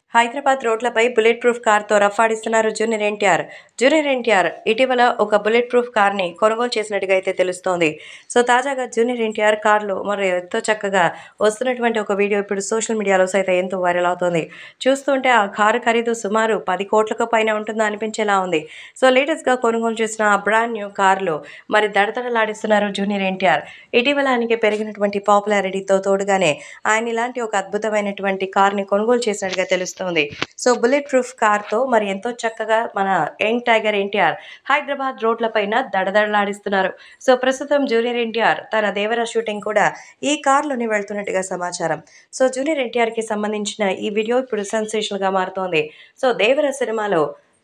హైదరాబాద్ రోడ్లపై bullet proof కార్తో రఫాడిస్తున్నారు జూనియర్ ఎన్టీఆర్ జూనియర్ ఎన్టీఆర్ ఇటీవల ఒక బుల్లెట్ ప్రూఫ్ కార్ని కొనుగోలు చేసినట్టుగా అయితే తెలుస్తోంది సో తాజాగా జూనియర్ ఎన్టీఆర్ కార్లో మరి ఎంతో చక్కగా వస్తున్నటువంటి ఒక వీడియో ఇప్పుడు సోషల్ మీడియాలో సైతం ఎంతో వైరల్ అవుతోంది చూస్తుంటే ఆ కారు ఖరీదు సుమారు పది కోట్లకు పైన ఉంటుందా అనిపించేలా ఉంది సో లేటెస్ట్గా కొనుగోలు చేసిన ఆ బ్రాండ్ న్యూ కార్లో మరి దడదడలాడిస్తున్నారు జూనియర్ ఎన్టీఆర్ ఇటీవల ఆయనకి పెరిగినటువంటి పాపులారిటీతో తోడుగానే ఆయన ఇలాంటి ఒక అద్భుతమైనటువంటి కార్ని కొనుగోలు చేసినట్టుగా తెలుస్తోంది సో బుల్లెట్ ప్రూఫ్ కార్తో మరి ఎంతో చక్కగా మన యంగ్ టైగర్ ఎన్టీఆర్ హైదరాబాద్ రోడ్లపైన దడదడలాడిస్తున్నారు సో ప్రస్తుతం జూనియర్ ఎన్టీఆర్ తన దేవర షూటింగ్ కూడా ఈ కార్లోనే వెళ్తున్నట్టుగా సమాచారం సో జూనియర్ ఎన్టీఆర్కి సంబంధించిన ఈ వీడియో ఇప్పుడు సెన్సేషనల్గా మారుతోంది సో దేవర సినిమాలో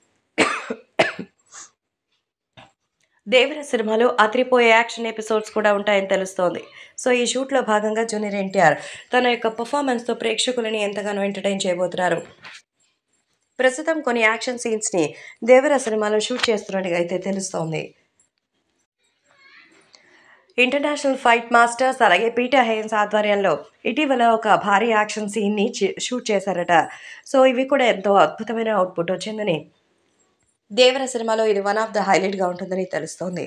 దేవర సినిమాలో అదిరిపోయే యాక్షన్ ఎపిసోడ్స్ కూడా ఉంటాయని తెలుస్తోంది సో ఈ షూట్లో భాగంగా జూనియర్ ఎన్టీఆర్ తన యొక్క పర్ఫార్మెన్స్తో ప్రేక్షకులని ఎంతగానో ఎంటర్టైన్ చేయబోతున్నారు ప్రస్తుతం కొన్ని యాక్షన్ సీన్స్ని దేవర సినిమాలో షూట్ చేస్తున్నట్టుగా అయితే తెలుస్తోంది ఇంటర్నేషనల్ ఫైట్ మాస్టర్స్ అలాగే పీటర్ హెయిన్స్ ఆధ్వర్యంలో ఇటీవల ఒక భారీ యాక్షన్ సీన్ని చి- షూట్ చేశారట సో ఇవి కూడా ఎంతో అద్భుతమైన అవుట్పుట్ వచ్చిందని దేవర సినిమాలో ఇది వన్ ఆఫ్ ద హైలైట్గా ఉంటుందని తెలుస్తోంది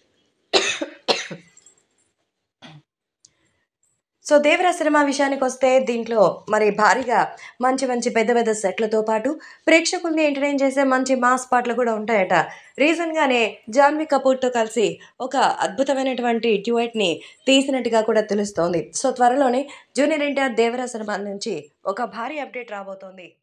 సో దేవర సినిమా విషయానికి వస్తే దీంట్లో మరి భారీగా మంచి మంచి పెద్ద పెద్ద సెట్లతో పాటు ప్రేక్షకుల్ని ఎంటర్టైన్ చేసే మంచి మాస్ పాటలు కూడా ఉంటాయట రీసెంట్గానే జాన్వీ కపూర్తో కలిసి ఒక అద్భుతమైనటువంటి డ్యూయట్ని తీసినట్టుగా కూడా తెలుస్తోంది సో త్వరలోనే జూనియర్ ఎన్టీఆర్ దేవర సినిమా నుంచి ఒక భారీ అప్డేట్ రాబోతోంది